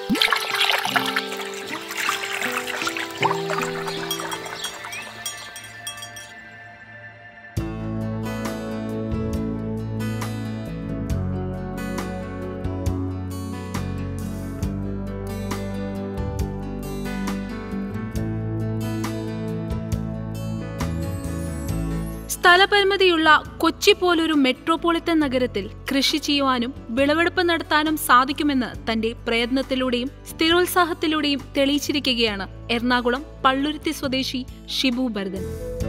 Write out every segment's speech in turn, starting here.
സ്ഥലപരിമിതിയുള്ള കൊച്ചി പോലൊരു മെട്രോപൊളിറ്റൻ നഗരത്തിൽ കൃഷി ചെയ്യുവാനും വിളവെടുപ്പ് നടത്താനും സാധിക്കുമെന്ന് തന്റെ പ്രയത്നത്തിലൂടെയും സ്ഥിരോത്സാഹത്തിലൂടെയും തെളിയിച്ചിരിക്കുകയാണ് എറണാകുളം പള്ളുരുത്തി സ്വദേശി ഷിബു ഭരതൻ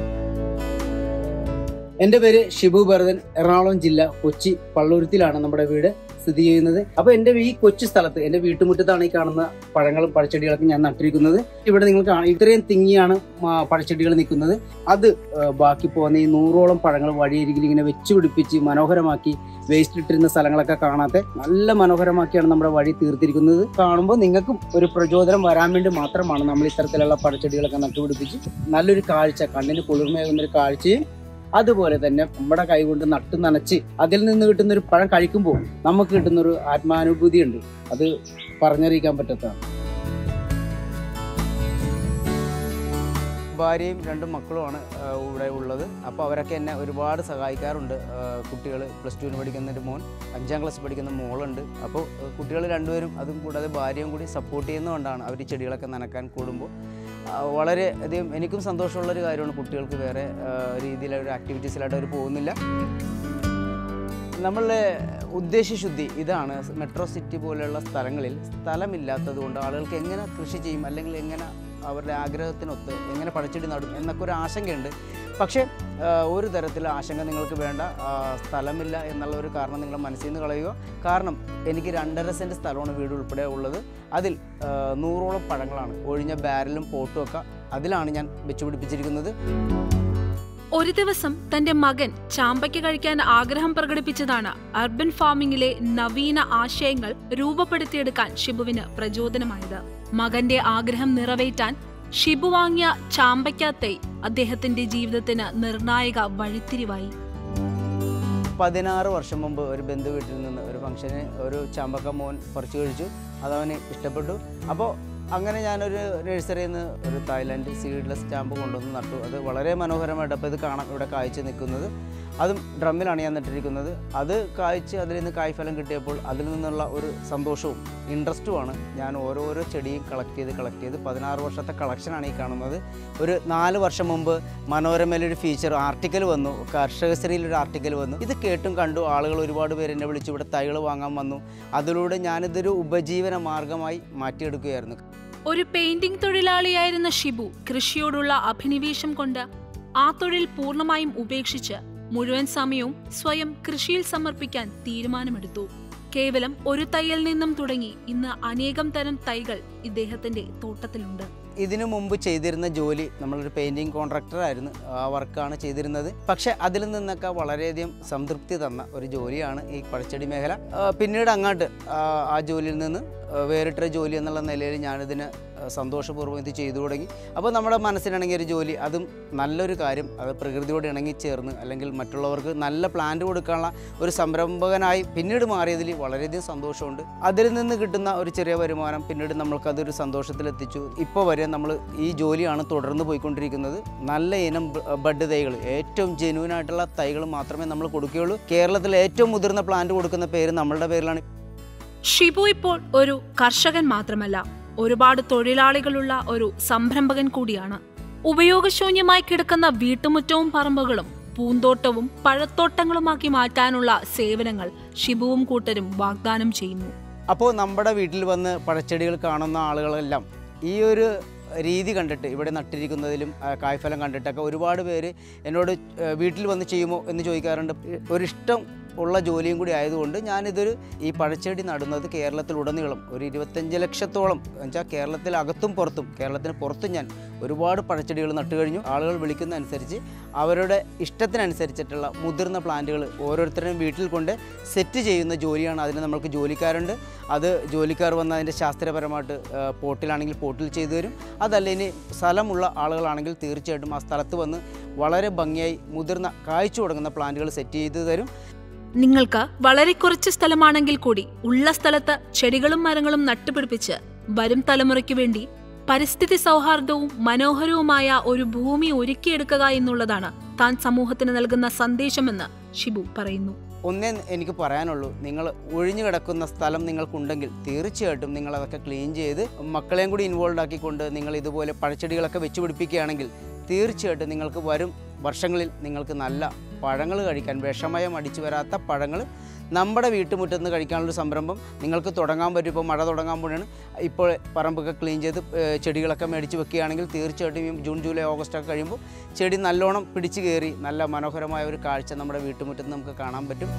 എന്റെ പേര് ഷിബു ഭരതൻ എറണാകുളം ജില്ല കൊച്ചി പള്ളൂരത്തിലാണ് നമ്മുടെ വീട് സ്ഥിതി ചെയ്യുന്നത് അപ്പൊ എന്റെ ഈ കൊച്ചു സ്ഥലത്ത് എന്റെ വീട്ടുമുറ്റത്താണ് ഈ കാണുന്ന പഴങ്ങളും പഴച്ചെടികളൊക്കെ ഞാൻ നട്ടിരിക്കുന്നത് ഇവിടെ നിങ്ങൾ കാണാം ഇത്രയും തിങ്ങിയാണ് മ- പഴച്ചെടികൾ നിൽക്കുന്നത് അത് ആ, ബാക്കി പോകുന്ന ഈ നൂറോളം പഴങ്ങൾ വഴിയരികിൽ ഇങ്ങനെ വെച്ച് പിടിപ്പിച്ച് മനോഹരമാക്കി വേസ്റ്റ് ഇട്ടിരുന്ന സ്ഥലങ്ങളൊക്കെ കാണാതെ നല്ല മനോഹരമാക്കിയാണ് നമ്മുടെ വഴി തീർത്തിരിക്കുന്നത് കാണുമ്പോൾ നിങ്ങൾക്കും ഒരു പ്രചോദനം വരാൻ വേണ്ടി മാത്രമാണ് നമ്മൾ ഇത്തരത്തിലുള്ള പഴച്ചെടികളൊക്കെ നട്ടുപിടിപ്പിച്ച് നല്ലൊരു കാഴ്ച കണ്ണിന് കുളിർമയാകുന്ന ഒരു കാഴ്ചയും അതുപോലെ തന്നെ നമ്മുടെ കൈ കൊണ്ട് നട്ടു നനച്ച് അതിൽ നിന്ന് കിട്ടുന്ന ഒരു പഴം കഴിക്കുമ്പോൾ നമുക്ക് കിട്ടുന്ന ഒരു ആത്മാനുഭൂതി ഉണ്ട് അത് പറഞ്ഞറിയിക്കാൻ പറ്റാത്തതാണ് ഭാര്യയും രണ്ട് മക്കളുമാണ് ആ, ഇവിടെ ഉള്ളത് അപ്പോൾ അവരൊക്കെ എന്നെ ഒരുപാട് സഹായിക്കാറുണ്ട് കുട്ടികൾ പ്ലസ് ടുവിന് പഠിക്കുന്ന ഒരു മോൻ അഞ്ചാം ക്ലാസ് പഠിക്കുന്ന മോളുണ്ട് അപ്പോൾ കുട്ടികൾ രണ്ടുപേരും അതും കൂടാതെ ഭാര്യയും കൂടി സപ്പോർട്ട് ചെയ്യുന്നതുകൊണ്ടാണ് അവർ ഈ ചെടികളൊക്കെ നനക്കാൻ കൂടുമ്പോൾ ആ, വളരെ അധികം എനിക്കും സന്തോഷമുള്ളൊരു കാര്യമാണ് കുട്ടികൾക്ക് വേറെ ആ, രീതിയിലൊരു ആക്ടിവിറ്റീസിലായിട്ട് അവർ പോകുന്നില്ല നമ്മളുടെ ഉദ്ദേശശുദ്ധി ഇതാണ് മെട്രോ സിറ്റി പോലെയുള്ള സ്ഥലങ്ങളിൽ സ്ഥലമില്ലാത്തത് കൊണ്ട് ആളുകൾക്ക് എങ്ങനെ കൃഷി ചെയ്യും അല്ലെങ്കിൽ എങ്ങനെ അവരുടെ ആഗ്രഹത്തിനൊത്ത് എങ്ങനെ പഴച്ചെടി നടും എന്നൊക്കെ ഒരു ആശങ്കയുണ്ട് പക്ഷേ ആ, ഒരു തരത്തിൽ ആശങ്ക നിങ്ങൾക്ക് വേണ്ട ആ, സ്ഥലമില്ല എന്നുള്ള ഒരു കാരണം നിങ്ങൾ മനസ്സിൽ നിന്ന് കളയുക കാരണം എനിക്ക് രണ്ടര സെൻറ്റ് സ്ഥലമാണ് വീട് ഉൾപ്പെടെ ഉള്ളത് അതിൽ ആ, നൂറോളം പഴങ്ങളാണ് ഒഴിഞ്ഞ ബാരലും പോട്ടും ഒക്കെ അതിലാണ് ഞാൻ വെച്ചുപിടിപ്പിച്ചിരിക്കുന്നത് ഒരു ദിവസം തന്റെ മകൻ ചാമ്പയ്ക്ക് കഴിക്കാൻ ആഗ്രഹം പ്രകടിപ്പിച്ചതാണ് അർബൻ ഫാമിംഗിലെ നവീന ആശയങ്ങൾ രൂപപ്പെടുത്തിയെടുക്കാൻ ഷിബുവിന് പ്രചോദനമായത് മകന്റെ ആഗ്രഹം നിറവേറ്റാൻ ഷിബു വാങ്ങിയ ചാമ്പയ്ക്ക തൈ അദ്ദേഹത്തിന്റെ ജീവിതത്തിന് നിർണായക വഴിത്തിരിവായി പതിനാറ് വർഷം മുമ്പ് ഒരു ബന്ധു വീട്ടിൽ നിന്ന് ഒരു ഫംഗ്ഷന് ഒരു ചമ്പക്ക മോൻ പറിച്ചു കഴിച്ചു അതവന് ഇഷ്ടപ്പെട്ടു അപ്പോൾ അങ്ങനെ ഞാനൊരു നഴ്സറിയിൽ നിന്ന് ഒരു തായ്ലാൻഡ് സീഡ്ലെസ് സ്റ്റാമ്പ് കൊണ്ടുവന്ന് നട്ടു അത് വളരെ മനോഹരമായിട്ട് അപ്പോൾ ഇത് കാണാം ഇവിടെ കായ്ച്ച് നിൽക്കുന്നത് അതും ഡ്രമ്മിലാണ് ഞാൻ നട്ടിരിക്കുന്നത് അത് കായ്ച്ച് അതിൽ നിന്ന് കായ്ഫലം കിട്ടിയപ്പോൾ അതിൽ നിന്നുള്ള ഒരു സന്തോഷവും ഇൻട്രസ്റ്റുമാണ് ഞാൻ ഓരോരോ ചെടിയും കളക്ട് ചെയ്ത് കളക്ട് ചെയ്ത് പതിനാറ് വർഷത്തെ കളക്ഷനാണ് ഈ കാണുന്നത് ഒരു നാല് വർഷം മുമ്പ് മനോരമയിൽ ഒരു ഫീച്ചർ ആർട്ടിക്കൽ വന്നു കർഷകശ്രീയിൽ ഒരു ആർട്ടിക്കൽ വന്നു ഇത് കേട്ടും കണ്ടു ആളുകൾ ഒരുപാട് പേര് എന്നെ വിളിച്ചു ഇവിടെ തൈകൾ വാങ്ങാൻ വന്നു അതിലൂടെ ഞാനിതൊരു ഉപജീവന മാർഗമായി മാറ്റിയെടുക്കുകയായിരുന്നു ഒരു പെയിന്റിംഗ് തൊഴിലാളിയായിരുന്ന ഷിബു കൃഷിയോടുള്ള അഭിനിവേശം കൊണ്ട് ആ തൊഴിൽ പൂർണ്ണമായും ഉപേക്ഷിച്ച് മുഴുവൻ സമയവും സ്വയം കൃഷിയിൽ സമർപ്പിക്കാൻ തീരുമാനമെടുത്തു കേവലം ഒരു തൈയിൽ നിന്നും തുടങ്ങി ഇന്ന് അനേകം തരം തൈകൾ ഇദ്ദേഹത്തിന്റെ തോട്ടത്തിലുണ്ട് ഇതിനു മുമ്പ് ചെയ്തിരുന്ന ജോലി നമ്മളൊരു പെയിൻറ്റിങ് കോൺട്രാക്ടറായിരുന്നു ആ വർക്കാണ് ചെയ്തിരുന്നത് പക്ഷേ അതിൽ നിന്നൊക്കെ വളരെയധികം സംതൃപ്തി തന്ന ഒരു ജോലിയാണ് ഈ പഴച്ചെടി മേഖല ആ, പിന്നീട് അങ്ങോട്ട് ആ, ആ ജോലിയിൽ നിന്ന് ആ, വേറിട്ട ജോലി എന്നുള്ള നിലയിൽ ഞാനിതിന് ആ, സന്തോഷപൂർവ്വം ഇത് ചെയ്തു തുടങ്ങി അപ്പോൾ നമ്മുടെ മനസ്സിനിണങ്ങിയ ഒരു ജോലി അതും നല്ലൊരു കാര്യം അത് പ്രകൃതിയോട് ഇണങ്ങിച്ചേർന്ന് അല്ലെങ്കിൽ മറ്റുള്ളവർക്ക് നല്ല പ്ലാന്റ് കൊടുക്കാനുള്ള ഒരു സംരംഭകനായി പിന്നീട് മാറിയതിൽ വളരെയധികം സന്തോഷമുണ്ട് അതിൽ നിന്ന് കിട്ടുന്ന ഒരു ചെറിയ വരുമാനം പിന്നീട് നമ്മൾക്കതൊരു സന്തോഷത്തിലെത്തിച്ചു ഇപ്പോൾ വരെ നമ്മൾ ഈ ജോലിയാണ് തുടർന്ന് പോയിക്കൊണ്ടിരിക്കുന്നത് നല്ല ഇനം ബ- ബഡ് തൈകൾ ഏറ്റവും ജെന്യൂൻ ആയിട്ടുള്ള തൈകൾ മാത്രമേ നമ്മൾ കൊടുക്കുകയുള്ളൂ കേരളത്തിലെ ഏറ്റവും മുതിർന്ന പ്ലാന്റ് കൊടുക്കുന്ന പേര് നമ്മളുടെ പേരിലാണ് ഷിബു ഇപ്പോൾ ഒരു കർഷകൻ മാത്രമല്ല ഒരുപാട് തൊഴിലാളികളുള്ള ഒരു സംരംഭകൻ കൂടിയാണ് ഉപയോഗശൂന്യമായി കിടക്കുന്ന വീട്ടുമുറ്റവും പറമ്പുകളും പൂന്തോട്ടവും പഴത്തോട്ടങ്ങളുമാക്കി മാറ്റാനുള്ള സേവനങ്ങൾ ഷിബുവും കൂട്ടരും വാഗ്ദാനം ചെയ്യുന്നു അപ്പോൾ നമ്മുടെ വീട്ടിൽ വന്ന് പഴച്ചെടികൾ കാണുന്ന ആളുകളെല്ലാം ഈ ഒരു രീതി കണ്ടിട്ട് ഇവിടെ നട്ടിരിക്കുന്നതിലും ആ, കായ്ഫലം കണ്ടിട്ടൊക്കെ ഒരുപാട് പേര് എന്നോട് ആ, വീട്ടിൽ വന്ന് ചെയ്യുമോ എന്ന് ചോദിക്കാറുണ്ട് ഒരിഷ്ടം ഉള്ള ജോലിയും കൂടി ആയതുകൊണ്ട് ഞാനിതൊരു ഈ പഴച്ചെടി നടുന്നത് കേരളത്തിലുടനീളം ഒരു ഇരുപത്തഞ്ച് ലക്ഷത്തോളം എന്നുവെച്ചാൽ കേരളത്തിൽ അകത്തും പുറത്തും കേരളത്തിന് പുറത്തും ഞാൻ ഒരുപാട് പഴച്ചെടികൾ നട്ടു കഴിഞ്ഞു ആളുകൾ വിളിക്കുന്ന അനുസരിച്ച് അവരുടെ ഇഷ്ടത്തിനനുസരിച്ചിട്ടുള്ള മുതിർന്ന പ്ലാന്റുകൾ ഓരോരുത്തരുടെയും വീട്ടിൽ കൊണ്ട് സെറ്റ് ചെയ്യുന്ന ജോലിയാണ് അതിന് നമ്മൾക്ക് ജോലിക്കാരുണ്ട് അത് ജോലിക്കാർ വന്ന് അതിൻ്റെ ശാസ്ത്രീയപരമായിട്ട് ആ, പോട്ടിലാണെങ്കിൽ പോട്ടിൽ ചെയ്തു തരും അതല്ല ഇനി സ്ഥലമുള്ള ആളുകളാണെങ്കിൽ തീർച്ചയായിട്ടും ആ സ്ഥലത്ത് വന്ന് വളരെ ഭംഗിയായി മുതിർന്ന കായ്ച്ചു തുടങ്ങുന്ന പ്ലാന്റുകൾ സെറ്റ് ചെയ്തു തരും നിങ്ങൾക്ക് വളരെ കുറച്ച് സ്ഥലമാണെങ്കിൽ കൂടി ഉള്ള സ്ഥലത്ത് ചെടികളും മരങ്ങളും നട്ടുപിടിപ്പിച്ച് വരും തലമുറയ്ക്ക് വേണ്ടി പരിസ്ഥിതി സൗഹാർദ്ദവും മനോഹരവുമായ ഒരു ഭൂമി ഒരുക്കിയെടുക്കുക എന്നുള്ളതാണ് താൻ സമൂഹത്തിന് നൽകുന്ന സന്ദേശമെന്ന് ഷിബു പറയുന്നു ഒന്നേ എനിക്ക് പറയാനുള്ളൂ നിങ്ങൾ ഒഴിഞ്ഞു കിടക്കുന്ന സ്ഥലം നിങ്ങൾക്കുണ്ടെങ്കിൽ തീർച്ചയായിട്ടും നിങ്ങൾ അതൊക്കെ ക്ലീൻ ചെയ്ത് മക്കളെയും കൂടി ഇൻവോൾവ് ആക്കിക്കൊണ്ട് നിങ്ങൾ ഇതുപോലെ പഴച്ചെടികളൊക്കെ വെച്ച് പിടിപ്പിക്കുകയാണെങ്കിൽ തീർച്ചയായിട്ടും നിങ്ങൾക്ക് വരും വർഷങ്ങളിൽ നിങ്ങൾക്ക് നല്ല പഴങ്ങൾ കഴിക്കാൻ വിഷമയം അടിച്ചു വരാത്ത പഴങ്ങൾ നമ്മുടെ വീട്ടുമുറ്റത്ത് നിന്ന് കഴിക്കാനുള്ളൊരു സംരംഭം നിങ്ങൾക്ക് തുടങ്ങാൻ പറ്റും ഇപ്പോൾ മഴ തുടങ്ങാൻ പോവുകയാണ് ഇപ്പോൾ പറമ്പൊക്കെ ക്ലീൻ ചെയ്ത് ഏഹ്, ചെടികളൊക്കെ മേടിച്ച് വെക്കുകയാണെങ്കിൽ തീർച്ചയായിട്ടും ഈ ജൂൺ ജൂലൈ ഓഗസ്റ്റ് ഒക്കെ കഴിയുമ്പോൾ ചെടി നല്ലോണം പിടിച്ച് കയറി നല്ല മനോഹരമായ ഒരു കാഴ്ച നമ്മുടെ വീട്ടുമുറ്റത്ത് നമുക്ക് കാണാൻ പറ്റും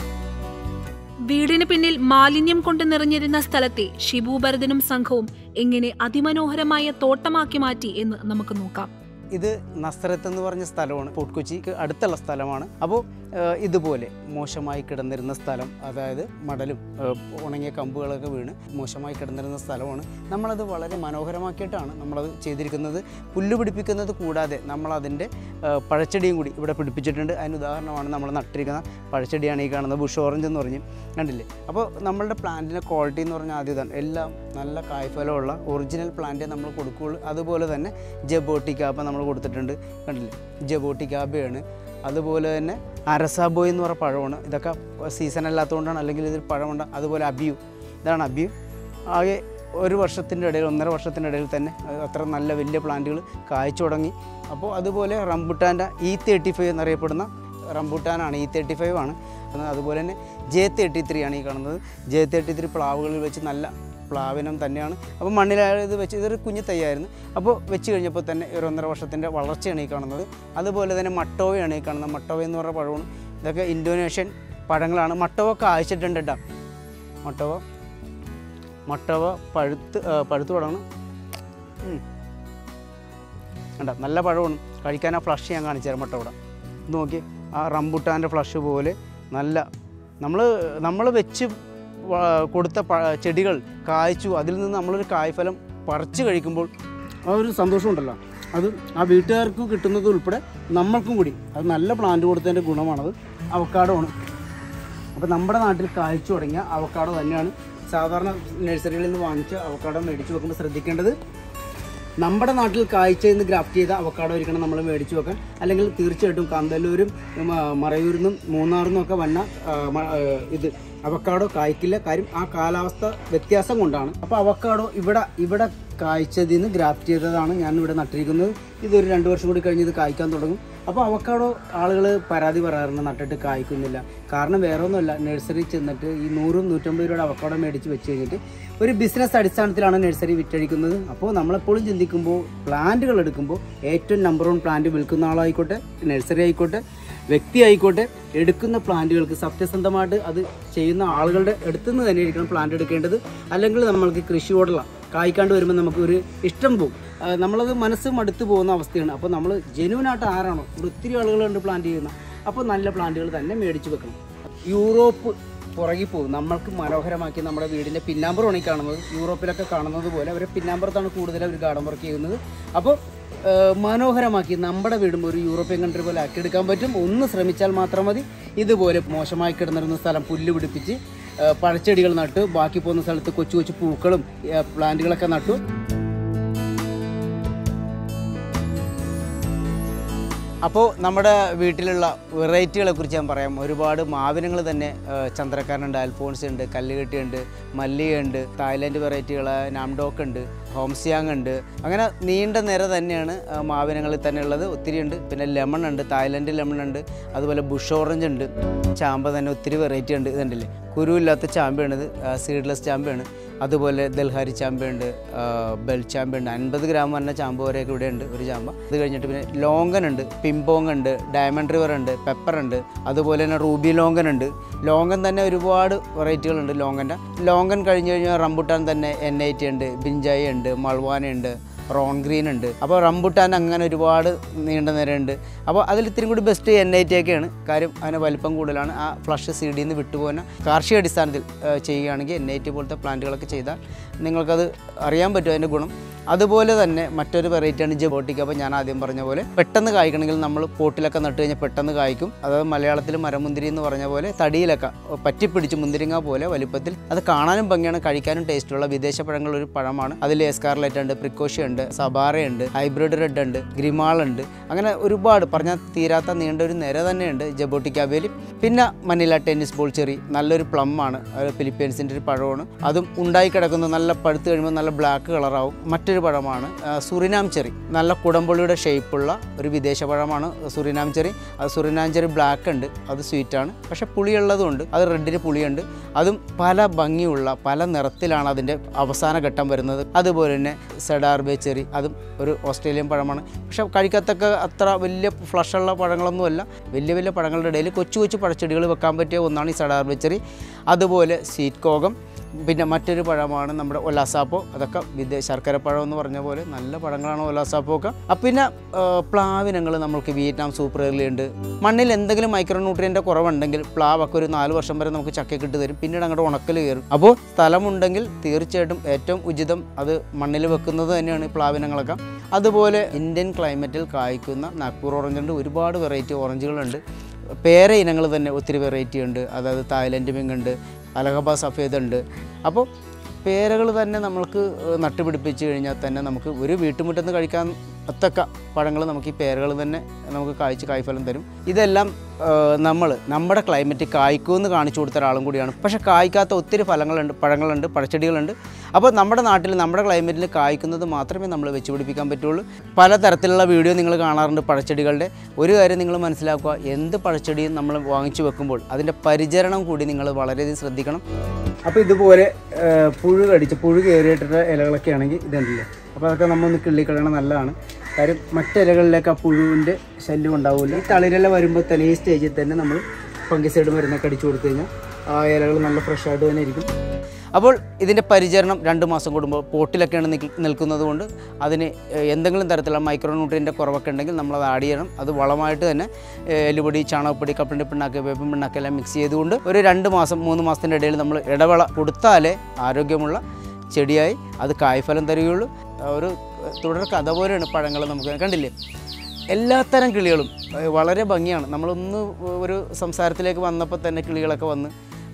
വീടിന് പിന്നിൽ മാലിന്യം കൊണ്ട് നിറഞ്ഞിരുന്ന സ്ഥലത്തെ ഷിബു ഭരതനും സംഘവും എങ്ങനെ അതിമനോഹരമായ തോട്ടമാക്കി മാറ്റി എന്ന് നമുക്ക് നോക്കാം ഇത് നസ്രത്ത് എന്ന് പറഞ്ഞ സ്ഥലമാണ് ഫോർട്ട് കൊച്ചിക്ക് അടുത്തുള്ള സ്ഥലമാണ് അപ്പോൾ ഏഹ്, ഇതുപോലെ മോശമായി കിടന്നിരുന്ന സ്ഥലം അതായത് മടലും ഏഹ്, ഉണങ്ങിയ കമ്പുകളൊക്കെ വീണ് മോശമായി കിടന്നിരുന്ന സ്ഥലമാണ് നമ്മളത് വളരെ മനോഹരമാക്കിയിട്ടാണ് നമ്മളത് ചെയ്തിരിക്കുന്നത് പുല്ല് പിടിപ്പിക്കുന്നത് കൂടാതെ നമ്മളതിൻ്റെ ഏഹ്, പഴച്ചെടിയും കൂടി ഇവിടെ പിടിപ്പിച്ചിട്ടുണ്ട് അതിന് ഉദാഹരണമാണ് നമ്മൾ നട്ടിരിക്കുന്ന പഴച്ചെടിയാണ് ഈ കാണുന്നത് ബുഷ് ഓറഞ്ച് എന്ന് പറഞ്ഞ് കണ്ടില്ലേ അപ്പോൾ നമ്മളുടെ പ്ലാന്റിൻ്റെ ക്വാളിറ്റി എന്ന് പറഞ്ഞാൽ ആദ്യം ഇതാണ് എല്ലാം നല്ല കായ്ഫലമുള്ള ഒറിജിനൽ പ്ലാന്റേ നമ്മൾ കൊടുക്കുകയുള്ളൂ അതുപോലെ തന്നെ ജബോട്ടിക്കാപ്പ നമ്മൾ കൊടുത്തിട്ടുണ്ട് കണ്ടില്ലേ ജബോട്ടിക്കാബയാണ് അതുപോലെ തന്നെ അരസാബോയ് എന്ന് പറഞ്ഞ പഴമാണ് ഇതൊക്കെ സീസൺ അല്ലാത്തതുകൊണ്ടാണ് അല്ലെങ്കിൽ ഇതിൽ പഴമുണ്ട് അതുപോലെ അബിയു ഇതാണ് അബിയു ആകെ ഒരു വർഷത്തിൻ്റെ ഇടയിൽ ഒന്നര വർഷത്തിൻ്റെ ഇടയിൽ തന്നെ അത് അത്ര നല്ല വലിയ പ്ലാന്റുകൾ കായ്ച്ചു തുടങ്ങി അപ്പോൾ അതുപോലെ റംബുട്ടാൻ്റെ ഇ തേർട്ടി ഫൈവ് എന്നറിയപ്പെടുന്ന റംബുട്ടാനാണ് ഇ തേർട്ടി ഫൈവ് ആണ് അത് അതുപോലെ തന്നെ ജെ തേർട്ടി ത്രീ ആണ് ഈ കാണുന്നത് ജെ തേർട്ടി ത്രീ പ്ലാവുകളിൽ വെച്ച് നല്ല പ്ലാവിനം തന്നെയാണ് അപ്പോൾ മണ്ണിലായത് വെച്ച് ഇതൊരു കുഞ്ഞു തൈയായിരുന്നു അപ്പോൾ വെച്ച് കഴിഞ്ഞപ്പോൾ തന്നെ ഒരു ഒന്നര വർഷത്തിൻ്റെ വളർച്ചയാണ് ഈ കാണുന്നത് അതുപോലെ തന്നെ മട്ടോവയാണ് ഈ കാണുന്നത് മട്ടോവ എന്ന് പറഞ്ഞ പഴമാണ് ഇതൊക്കെ ഇന്തോനേഷ്യൻ പഴങ്ങളാണ് മട്ടോവ കായ്ച്ചിട്ടുണ്ട് കേട്ടോ മട്ടോവ മട്ടോവ പഴുത്ത് ആ, പഴുത്ത് തുടങ്ങണം ഉം. കണ്ടോ നല്ല പഴമാണ് കഴിക്കാൻ ആ ഫ്ലഷ് ഞാൻ കാണിച്ചു തരാം മട്ടോവ ഇത് നോക്കി ആ റംബുട്ടാൻ്റെ ഫ്ലഷ് പോലെ നല്ല നമ്മൾ നമ്മൾ വെച്ച് വ- കൊടുത്ത പ ചെടികൾ കായ്ച്ചു അതിൽ നിന്ന് നമ്മളൊരു കായ്ഫലം പറിച്ച് കഴിക്കുമ്പോൾ ആ ഒരു സന്തോഷമുണ്ടല്ലോ അത് ആ വീട്ടുകാർക്ക് കിട്ടുന്നത് ഉൾപ്പെടെ നമ്മൾക്കും കൂടി അത് നല്ല പ്ലാന്റ് കൊടുത്തതിൻ്റെ ഗുണമാണത് അവക്കാടോ ആണ് അപ്പോൾ നമ്മുടെ നാട്ടിൽ കായ്ച്ചു തുടങ്ങിയ അവക്കാടോ തന്നെയാണ് സാധാരണ നഴ്സറികളിൽ നിന്ന് വാങ്ങിച്ച അവക്കാടോ മേടിച്ച് വെക്കുമ്പോൾ ശ്രദ്ധിക്കേണ്ടത് നമ്മുടെ നാട്ടിൽ കായ്ച്ച നിന്ന് ഗ്രാഫ്റ്റ് ചെയ്ത അവക്കാടോ ആയിരിക്കണം നമ്മൾ മേടിച്ച് വെക്കാൻ അല്ലെങ്കിൽ തീർച്ചയായിട്ടും കാന്തല്ലൂരും ഉം, ആ, മറയൂരിൽ നിന്നും മൂന്നാറിൽ നിന്നൊക്കെ വന്ന ആ, മ- ആ, ഇത് അവക്കാടോ കായ്ക്കില്ല കാര്യം ആ കാലാവസ്ഥ വ്യത്യാസം കൊണ്ടാണ് അപ്പോൾ അവക്കാടോ ഇവിടെ ഇവിടെ കായ്ച്ചതിൽ നിന്ന് ഗ്രാഫ്റ്റ് ചെയ്തതാണ് ഞാൻ ഇവിടെ നട്ടിരിക്കുന്നത് ഇതൊരു രണ്ട് വർഷം കൂടി കഴിഞ്ഞ് ഇത് കായ്ക്കാൻ തുടങ്ങും അപ്പോൾ അവക്കാടോ ആളുകൾ പരാതി പറയാറുണ്ട് നട്ടിട്ട് കായ്ക്കുന്നില്ല കാരണം വേറെ ഒന്നുമല്ല നഴ്സറി ചെന്നിട്ട് ഈ നൂറും നൂറ്റമ്പത് രൂപയുടെ അവക്കാടോ മേടിച്ച് വെച്ച് കഴിഞ്ഞിട്ട് ഒരു ബിസിനസ് അടിസ്ഥാനത്തിലാണ് നഴ്സറി വിറ്റഴിക്കുന്നത് അപ്പോൾ നമ്മളെപ്പോഴും ചിന്തിക്കുമ്പോൾ പ്ലാന്റുകൾ എടുക്കുമ്പോൾ ഏറ്റവും നമ്പർ വൺ പ്ലാന്റ് വിൽക്കുന്ന ആളായിക്കോട്ടെ നഴ്സറി ആയിക്കോട്ടെ വ്യക്തി ആയിക്കോട്ടെ എടുക്കുന്ന പ്ലാന്റുകൾക്ക് സത്യസന്ധമായിട്ട് അത് ചെയ്യുന്ന ആളുകളുടെ അടുത്ത് നിന്ന് തന്നെ ആയിരിക്കണം പ്ലാന്റ് എടുക്കേണ്ടത് അല്ലെങ്കിൽ നമ്മൾക്ക് കൃഷിയോടുള്ള കായ്ക്കാണ്ട് വരുമ്പോൾ നമുക്ക് ഒരു ഇഷ്ടം പോകും ആ, നമ്മളത് മനസ്സ് മടുത്തു പോകുന്ന അവസ്ഥയാണ് അപ്പോൾ നമ്മൾ ജെനുവിനായിട്ട് ആരാണോ ഇവിടെ ഒത്തിരി ആളുകളുണ്ട് പ്ലാന്റ് ചെയ്യുന്ന അപ്പോൾ നല്ല പ്ലാന്റുകൾ തന്നെ മേടിച്ച് വെക്കണം യൂറോപ്പ് പുറകിൽ പോകും നമ്മൾക്ക് മനോഹരമാക്കി നമ്മുടെ വീടിൻ്റെ പിന്നാമ്പുറമാണ് ഈ കാണുന്നത് യൂറോപ്പിലൊക്കെ കാണുന്നത് പോലെ അവർ പിന്നാമ്പുറത്താണ് കൂടുതൽ അവർ ഗാർഡൻ വർക്ക് ചെയ്യുന്നത് അപ്പോൾ ഏഹ്, മനോഹരമാക്കി നമ്മുടെ വീടും ഒരു യൂറോപ്യൻ കൺട്രി പോലെ ആക്കിയെടുക്കാൻ പറ്റും ഒന്ന് ശ്രമിച്ചാൽ മാത്രം മതി ഇതുപോലെ മോശമായി കിടന്നിരുന്ന സ്ഥലം പുല്ല് പിടിപ്പിച്ച് ഏഹ്, പഴച്ചെടികൾ നട്ടു ബാക്കി പോകുന്ന സ്ഥലത്ത് കൊച്ചു കൊച്ചു പൂക്കളും ഏഹ്, പ്ലാന്റുകളൊക്കെ നട്ടു അപ്പോൾ നമ്മുടെ വീട്ടിലുള്ള വെറൈറ്റികളെ കുറിച്ച് ഞാൻ പറയാം ഒരുപാട് മാവിനങ്ങൾ തന്നെ ആ, ചന്ദ്രക്കാരനുണ്ട് അൽഫോൺസ് ഉണ്ട് കല്ലുകെട്ടിയുണ്ട് മല്ലികയുണ്ട് തായ്ലൻഡ് വെറൈറ്റികൾ നാംഡോക്ക് ഉണ്ട് ഹോംസിയാങ് ഉണ്ട് അങ്ങനെ നീണ്ട നിര തന്നെയാണ് ആ, മാവിനങ്ങളിൽ തന്നെ ഉള്ളത് ഒത്തിരി ഉണ്ട് പിന്നെ ലെമൺ ഉണ്ട് തായ്ലൻഡ് ലെമൺ ഉണ്ട് അതുപോലെ ബുഷ് ഓറഞ്ച് ഉണ്ട് ചാമ്പ തന്നെ ഒത്തിരി വെറൈറ്റി ഉണ്ട് ഇതുണ്ടല്ലേ കുരുവില്ലാത്ത ചാമ്പയാണിത് സീഡ്ലെസ് ചാമ്പയാണ് അതുപോലെ ദൽഹാരി ചാമ്പയുണ്ട് ബെൽ ചാമ്പയുണ്ട് അൻപത് ഗ്രാം വന്ന ചാമ്പ വരെയൊക്കെ ഇവിടെ ഉണ്ട് ഒരു ചാമ്പ അത് കഴിഞ്ഞിട്ട് പിന്നെ ലോങ്കൻ ഉണ്ട് പിമ്പോങ് ഉണ്ട് ഡയമണ്ട് റിവർ ഉണ്ട് പെപ്പർ ഉണ്ട് അതുപോലെ തന്നെ റൂബി ലോങ്കൻ ഉണ്ട് ലോങ്കൻ തന്നെ ഒരുപാട് വെറൈറ്റികളുണ്ട് ലോങ്കൻ്റെ ലോങ്കൻ കഴിഞ്ഞ് കഴിഞ്ഞാൽ റംബുട്ടാൻ തന്നെ എൻ ഐ ടി ഉണ്ട് ബിഞ്ചായി ഉണ്ട് മൾവാന ഉണ്ട് റോൺ ഗ്രീൻ ഉണ്ട് അപ്പോൾ റംബുട്ടാൻ അങ്ങനെ ഒരുപാട് നീണ്ട നിരയുണ്ട് അപ്പോൾ അതിൽ ഇത്തിരി കൂടി ബെസ്റ്റ് എൻ ഐ ടി ഒക്കെയാണ് കാര്യം അതിന് വലിപ്പം കൂടുതലാണ് ആ ഫ്ലഷ് സി ഡിയിൽ നിന്ന് വിട്ടുപോകുന്ന കാർഷിക അടിസ്ഥാനത്തിൽ ഏഹ്, ചെയ്യുകയാണെങ്കിൽ എൻ ഐ ടി പോലത്തെ പ്ലാന്റുകളൊക്കെ ചെയ്താൽ നിങ്ങൾക്കത് അറിയാൻ പറ്റും അതിൻ്റെ ഗുണം അതുപോലെ തന്നെ മറ്റൊരു വെറൈറ്റിയാണ് ജബോട്ടിക് അപ്പോൾ ഞാൻ ആദ്യം പറഞ്ഞ പോലെ പെട്ടെന്ന് കായ്ക്കണമെങ്കിൽ നമ്മൾ പോട്ടിലൊക്കെ നട്ട് കഴിഞ്ഞാൽ പെട്ടെന്ന് കായ്ക്കും അതായത് മലയാളത്തിൽ മരമുന്തിരി എന്ന് പറഞ്ഞ പോലെ തടിയിലൊക്കെ പറ്റിപ്പിടിച്ച് മുന്തിരിങ്ങ പോലെ വലിപ്പത്തിൽ അത് കാണാനും ഭംഗിയാണ് കഴിക്കാനും ടേസ്റ്റുള്ള വിദേശ പഴങ്ങൾ ഒരു പഴമാണ് അതിൽ എസ്കാർലറ്റ് ഉണ്ട് പ്രിക്കോഷി ഉണ്ട് സബാറ ഉണ്ട് ഹൈബ്രിഡ് റെഡ് ഉണ്ട് ഗ്രിമാൾ ഉണ്ട് അങ്ങനെ ഒരുപാട് പറഞ്ഞാൽ തീരാത്ത നീണ്ട ഒരു നിര തന്നെയുണ്ട് ജബോട്ടിക് അവേലി പിന്നെ മനില ടെന്നീസ് ബോൾ ചെറി നല്ലൊരു പ്ലം ആണ് അത് ഫിലിപ്പീൻസിൻ്റെ ഒരു പഴമാണ് അതും ഉണ്ടായി കിടക്കുന്നത് നല്ല പഴുത്ത് കഴിയുമ്പോൾ നല്ല ബ്ലാക്ക് കളറാവും മറ്റൊരു പഴമാണ് ആ, സുറിനാം ചെറി നല്ല കുടംപുള്ളിയുടെ ഷേപ്പുള്ള ഒരു വിദേശ പഴമാണ് സുറിനാം ചെറി അത് സുറിനാം ചെറി ബ്ലാക്ക് ഉണ്ട് അത് സ്വീറ്റാണ് പക്ഷേ പുളിയുള്ളതുകൊണ്ട് അത് റെഡിന് പുളിയുണ്ട് അതും പല ഭംഗിയുള്ള പല നിറത്തിലാണ് അതിൻ്റെ അവസാന ഘട്ടം വരുന്നത് അതുപോലെ തന്നെ സെഡാർബേ ചെറി അതും ഒരു ഓസ്ട്രേലിയൻ പഴമാണ് പക്ഷേ കഴിക്കത്തക്ക അത്ര വലിയ ഫ്ലഷുള്ള പഴങ്ങളൊന്നുമല്ല വലിയ വലിയ പഴങ്ങളുടെ ഇടയിൽ കൊച്ചു കൊച്ചു പഴച്ചെടികൾ വെക്കാൻ പറ്റിയ ഒന്നാണ് ഈ സെഡാർബേ ചെറി അതുപോലെ സ്വീറ്റ് കോകം പിന്നെ മറ്റൊരു പഴമാണ് നമ്മുടെ ഒലാസാപ്പോ അതൊക്കെ വിദേശ ശർക്കര പഴം എന്ന് പറഞ്ഞ പോലെ നല്ല പഴങ്ങളാണ് ഒലാസാപ്പോ ഒക്കെ അപ്പം പിന്നെ പ്ലാവിനങ്ങൾ നമുക്ക് വിയറ്റ്നാം സൂപ്പർ എർലി ഉണ്ട് മണ്ണിൽ എന്തെങ്കിലും മൈക്രോ ന്യൂട്രിയൻ്റെ കുറവുണ്ടെങ്കിൽ പ്ലാവൊക്കെ ഒരു നാല് വർഷം വരെ നമുക്ക് ചക്കയ്ക്ക് ഇട്ട് തരും പിന്നീട് അങ്ങോട്ട് ഉണക്കൽ കയറും അപ്പോൾ സ്ഥലമുണ്ടെങ്കിൽ തീർച്ചയായിട്ടും ഏറ്റവും ഉചിതം അത് മണ്ണിൽ വെക്കുന്നത് തന്നെയാണ് ഈ പ്ലാവിനങ്ങളൊക്കെ അതുപോലെ ഇന്ത്യൻ ക്ലൈമറ്റിൽ കായ്ക്കുന്ന നാഗ്പൂർ ഓറഞ്ച് ഉണ്ട് ഒരുപാട് വെറൈറ്റി ഓറഞ്ചുകളുണ്ട് പേര ഇനങ്ങൾ തന്നെ ഒത്തിരി വെറൈറ്റി ഉണ്ട് അതായത് തായ്ലൻഡ് മിങ് ഉണ്ട് അലഹബാദ് സഫേദ് ഉണ്ട് അപ്പോൾ പേരകൾ തന്നെ നമ്മൾക്ക് ഏഹ്, നട്ടുപിടിപ്പിച്ച് കഴിഞ്ഞാൽ തന്നെ നമുക്ക് ഒരു വീട്ടുമുറ്റത്ത് നിന്ന് കഴിക്കാൻ ഒത്തക്ക പഴങ്ങൾ നമുക്ക് ഈ പേരകൾ തന്നെ നമുക്ക് കായ്ച്ച് കായ്ഫലം തരും ഇതെല്ലാം നമ്മൾ നമ്മുടെ ക്ലൈമറ്റ് കായ്ക്കുമെന്ന് കാണിച്ചു കൊടുത്ത ഒരാളും കൂടിയാണ് പക്ഷേ കായ്ക്കാത്ത ഒത്തിരി ഫലങ്ങളുണ്ട് പഴങ്ങളുണ്ട് പഴച്ചെടികളുണ്ട് അപ്പോൾ നമ്മുടെ നാട്ടിൽ നമ്മുടെ ക്ലൈമറ്റിൽ കായ്ക്കുന്നത് മാത്രമേ നമ്മൾ വെച്ച് പിടിപ്പിക്കാൻ പറ്റുള്ളൂ പലതരത്തിലുള്ള വീഡിയോ നിങ്ങൾ കാണാറുണ്ട് പഴച്ചെടികളുടെ ഒരു കാര്യം നിങ്ങൾ മനസ്സിലാക്കുക എന്ത് പഴച്ചെടിയും നമ്മൾ വാങ്ങിച്ചു വെക്കുമ്പോൾ അതിൻ്റെ പരിചരണം കൂടി നിങ്ങൾ വളരെയധികം ശ്രദ്ധിക്കണം അപ്പോൾ ഇതുപോലെ പുഴു കടിച്ച് പുഴു കയറിയിട്ടുള്ള ഇലകളൊക്കെ ആണെങ്കിൽ ഇതുണ്ടല്ലോ അപ്പോൾ അതൊക്കെ നമ്മൾ ഒന്ന് കിള്ളിക്കളയണം നല്ലതാണ് കാര്യം മറ്റിലകളിലേക്ക് ആ പുഴുവിൻ്റെ ശല്യം ഉണ്ടാവില്ല ഈ തളിരില വരുമ്പോൾ തന്നെ ഈ സ്റ്റേജിൽ തന്നെ നമ്മൾ ഫംഗിസൈഡ് മരുന്നൊക്കെ അടിച്ചു കൊടുത്തു കഴിഞ്ഞാൽ ആ ഇലകൾ നല്ല ഫ്രഷ് ആയിട്ട് തന്നെ ഇരിക്കും അപ്പോൾ ഇതിൻ്റെ പരിചരണം രണ്ട് മാസം കൂടുമ്പോൾ പോട്ടിലൊക്കെയാണ് നിൽക്ക് നിൽക്കുന്നത് കൊണ്ട് അതിന് ഏഹ്, എന്തെങ്കിലും തരത്തിലുള്ള മൈക്രോ ന്യൂട്രിയൻ്റെ കുറവൊക്കെ ഉണ്ടെങ്കിൽ നമ്മളത് ആഡ് ചെയ്യണം അത് വളമായിട്ട് തന്നെ ഏഹ്, എല്ലുപൊടി ചാണകപ്പൊടി കപ്പലിൻ്റെ പിണ്ണാക്ക് വേപ്പിൻ പിണ്ണാക്ക് എല്ലാം മിക്സ് ചെയ്തുകൊണ്ട് ഒരു രണ്ട് മാസം മൂന്ന് മാസത്തിൻ്റെ ഇടയിൽ നമ്മൾ ഇടവേള കൊടുത്താലേ ആരോഗ്യമുള്ള ചെടിയായി അത് കായ്ഫലം തരികയുള്ളൂ ഒരു തുടർ കഥ പോലെയാണ് പഴങ്ങൾ നമുക്ക് കണ്ടില്ലേ എല്ലാത്തരം കിളികളും ഏഹ്, വളരെ ഭംഗിയാണ് നമ്മളൊന്ന് ഒരു സംസാരത്തിലേക്ക് വന്നപ്പോൾ തന്നെ കിളികളൊക്കെ വന്ന്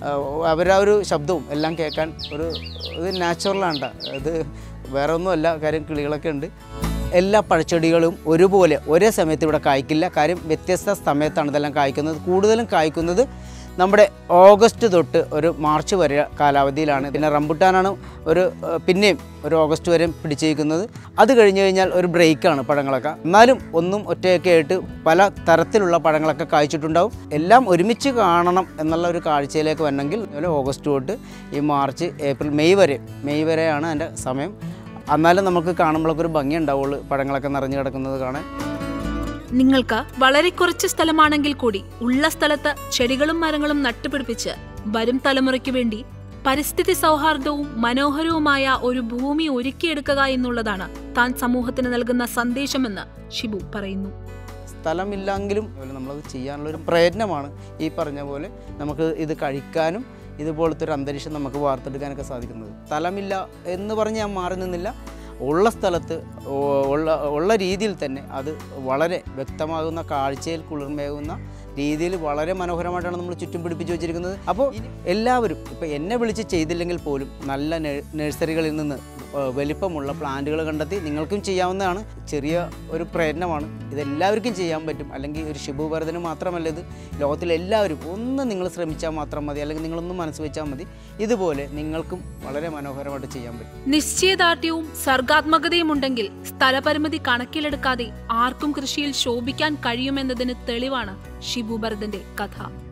അവരാ ഒരു ശബ്ദവും എല്ലാം കേൾക്കാൻ ഒരു ഇത് നാച്ചുറലാണ് ഇത് വേറെ ഒന്നുമല്ല കാര്യം കിളികളൊക്കെ ഉണ്ട് എല്ലാ പഴച്ചെടികളും ഒരുപോലെ ഒരേ സമയത്ത് ഇവിടെ കായ്ക്കില്ല കാര്യം വ്യത്യസ്ത സമയത്താണ് ഇതെല്ലാം കായ്ക്കുന്നത് കൂടുതലും കായ്ക്കുന്നത് നമ്മുടെ ഓഗസ്റ്റ് തൊട്ട് ഒരു മാർച്ച് വരെ കാലാവധിയിലാണ് പിന്നെ റംബുട്ടാനാണ് ഒരു ഏഹ്, പിന്നെയും ഒരു ഓഗസ്റ്റ് വരെ പിടിച്ചിരിക്കുന്നത് അത് കഴിഞ്ഞ് കഴിഞ്ഞാൽ ഒരു ബ്രേക്കാണ് പഴങ്ങളൊക്കെ എന്നാലും ഒന്നും ഒറ്റയൊക്കെ ആയിട്ട് പല തരത്തിലുള്ള പഴങ്ങളൊക്കെ കായ്ച്ചിട്ടുണ്ടാവും എല്ലാം ഒരുമിച്ച് കാണണം എന്നുള്ള ഒരു കാഴ്ചയിലേക്ക് വരണമെങ്കിൽ അതുപോലെ ഓഗസ്റ്റ് തൊട്ട് ഈ മാർച്ച് ഏപ്രിൽ മെയ് വരെ മെയ് വരെയാണ് അതിൻ്റെ സമയം എന്നാലും നമുക്ക് കാണുമ്പോഴൊക്കെ ഒരു ഭംഗി ഉണ്ടാവുള്ളൂ പഴങ്ങളൊക്കെ നിറഞ്ഞു കിടക്കുന്നത് കാണാൻ നിങ്ങൾക്ക് വളരെ കുറച്ച് സ്ഥലമാണെങ്കിൽ കൂടി ഉള്ള സ്ഥലത്ത് ചെടികളും മരങ്ങളും നട്ടുപിടിപ്പിച്ച് വരും തലമുറയ്ക്ക് വേണ്ടി പരിസ്ഥിതി സൗഹാർദ്ദവും മനോഹരവുമായ ഒരു ഭൂമി ഒരുക്കിയെടുക്കുക എന്നുള്ളതാണ് താൻ സമൂഹത്തിന് നൽകുന്ന സന്ദേശമെന്ന് ഷിബു പറയുന്നു സ്ഥലമില്ലെങ്കിലും അതുപോലെ നമ്മളത് ചെയ്യാനുള്ള ഒരു പ്രയത്നമാണ് ഈ പറഞ്ഞ പോലെ നമുക്ക് ഇത് കഴിക്കാനും ഇതുപോലത്തെ ഒരു അന്തരീക്ഷം നമുക്ക് വാർത്തെടുക്കാനൊക്കെ സാധിക്കുന്നത് സ്ഥലമില്ല എന്ന് പറഞ്ഞ് ഞാൻ മാറി നിന്നില്ല ഉള്ള സ്ഥലത്ത് ഓ- ഉള്ള ഉള്ള രീതിയിൽ തന്നെ അത് വളരെ വ്യക്തമാകുന്ന കാഴ്ചയിൽ കുളിർമേകുന്ന രീതിയിൽ വളരെ മനോഹരമായിട്ടാണ് നമ്മൾ ചുറ്റും പിടിപ്പിച്ച് വെച്ചിരിക്കുന്നത് അപ്പോൾ എല്ലാവരും ഇപ്പോൾ എന്നെ വിളിച്ച് ചെയ്തില്ലെങ്കിൽ പോലും നല്ല നേ- നഴ്സറികളിൽ നിന്ന് ഏഹ്, വലിപ്പമുള്ള പ്ലാന്റുകൾ കണ്ടെത്തി നിങ്ങൾക്കും ചെയ്യാവുന്നതാണ് ചെറിയ ഒരു പ്രയത്നമാണ് ഇതെല്ലാവർക്കും ചെയ്യാൻ പറ്റും അല്ലെങ്കിൽ ഒരു ശുഭഭരതന് മാത്രമല്ല ഇത് ലോകത്തിലെ എല്ലാവരും ഒന്ന് നിങ്ങൾ ശ്രമിച്ചാൽ മാത്രം മതി അല്ലെങ്കിൽ നിങ്ങളൊന്ന് മനസ്സ് വെച്ചാൽ മതി ഇതുപോലെ നിങ്ങൾക്കും വളരെ മനോഹരമായിട്ട് ചെയ്യാൻ പറ്റും നിശ്ചയദാർഢ്യവും സർഗാത്മകതയും ഉണ്ടെങ്കിൽ സ്ഥലപരിമിതി കണക്കിലെടുക്കാതെ ആർക്കും കൃഷിയിൽ ശോഭിക്കാൻ കഴിയുമെന്നതിന് തെളിവാണ് ഷിബു ഭരതന്റെ കഥ